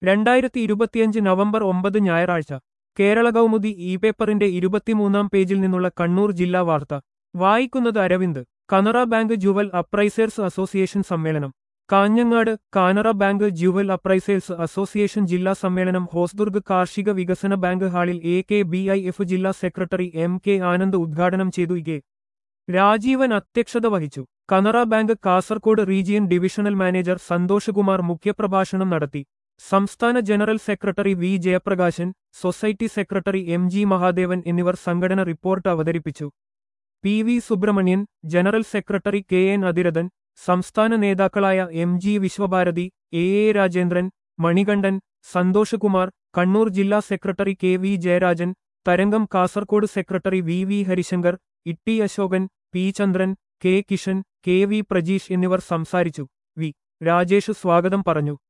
രണ്ടായിരത്തി ഇരുപത്തിയഞ്ച് നവംബർ ഒമ്പത് ഞായറാഴ്ച കേരള കൗമുദി ഇ പേപ്പറിന്റെ ഇരുപത്തിമൂന്നാം പേജിൽ നിന്നുള്ള കണ്ണൂർ ജില്ലാ വാർത്ത വായിക്കുന്നത് Aravind Canara bank jewel appraisers association സമ്മേളനം Kanhangad Canara bank jewel appraisers association ജില്ലാ സമ്മേളനം ഹോസ്ദുർഗ് കാർഷിക വികസന ബാങ്ക് ഹാളിൽ A K B I F ജില്ലാ സെക്രട്ടറി എം കെ ആനന്ദ് ഉദ്ഘാടനം ചെയ്തു കെ രാജീവൻ അധ്യക്ഷത വഹിച്ചു Canara bank Kasaragod region divisional manager Santhoshkumar മുഖ്യപ്രഭാഷണം നടത്തി സംസ്ഥാന general secretary V Jayaprakashan society secretary M G Mahadevan എന്നിവർ സംഘടന റിപ്പോർട്ട് അവതരിപ്പിച്ചു P V Subrahmanyan general secretary K N അതിരഥൻ സംസ്ഥാന നേതാക്കളായ M G Viswabharathi A A Rajendran Manikandan Santhoshkumar Kannur ജില്ലാ സെക്രട്ടറി കെ വി ജയരാജൻ തരംഗം Kasaragod secretary V V Harishankar Itty Ashokan P Chandran K Kishan K V Prajeesh എന്നിവർ സംസാരിച്ചു വി രാജേഷ് സ്വാഗതം പറഞ്ഞു